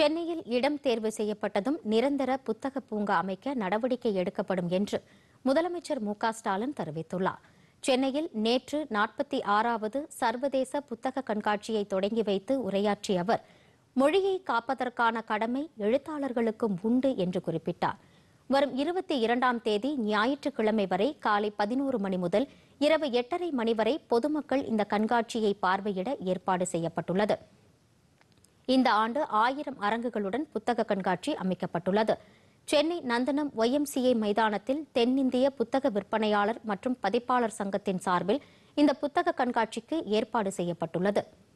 சென்னையில் இடம் தேர்வு செய்யப்பட்டதும் நிரந்தர புத்தக பூங்கா அமைக்க நடவடிக்கை எடுக்கப்படும் என்று முதலமைச்சர் மு க ஸ்டாலின் தெரிவித்துள்ளார் சென்னையில் நேற்று நாற்பத்தி ஆறாவது சர்வதேச புத்தக கண்காட்சியை தொடங்கி வைத்து உரையாற்றிய அவர் மொழியை காப்பதற்கான கடமை எழுத்தாளர்களுக்கும் உண்டு என்று குறிப்பிட்டார் வரும் இருபத்தி இரண்டாம் தேதி ஞாயிற்றுக்கிழமை வரை காலை பதினோரு மணி முதல் இரவு எட்டரை மணி வரை பொதுமக்கள் இந்த கண்காட்சியை பார்வையிட ஏற்பாடு செய்யப்பட்டுள்ளது இந்த ஆண்டு ஆயிரம் அரங்குகளுடன் புத்தக கண்காட்சி அமைக்கப்பட்டுள்ளது சென்னை நந்தனம் ஒய்எம்சிஏ மைதானத்தில் தென்னிந்திய புத்தக விற்பனையாளர் மற்றும் பதிப்பாளர் சங்கத்தின் சார்பில் இந்த புத்தக கண்காட்சிக்கு ஏற்பாடு செய்யப்பட்டுள்ளது